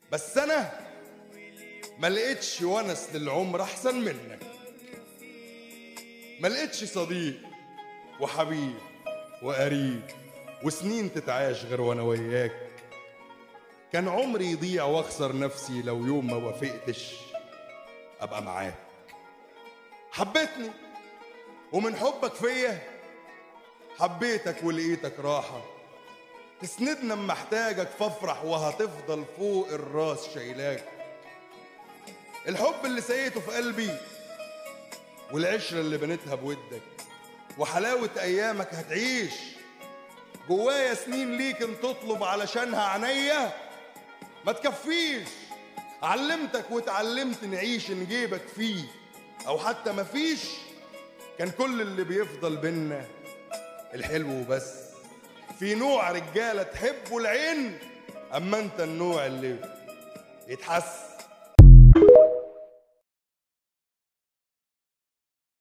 بس انا ما لقيتش ونس للعمر احسن منك ما لقيتش صديق وحبيب وقريب وسنين تتعاش غير وانا وياك كان عمري يضيع واخسر نفسي لو يوم ما وافقتش ابقى معاك حبيتني ومن حبك فيا حبيتك ولقيتك راحة تسندنا اما احتاجك فافرح وهتفضل فوق الراس شايلاك الحب اللي سيته في قلبي والعشرة اللي بنيتها بودك وحلاوة أيامك هتعيش جوايا سنين ليك ان تطلب علشانها عينيا ما تكفيش علمتك واتعلمت نعيش نجيبك فيه او حتى مفيش كان كل اللي بيفضل بينا الحلو وبس في نوع رجاله تحبه العين اما انت النوع اللي يتحس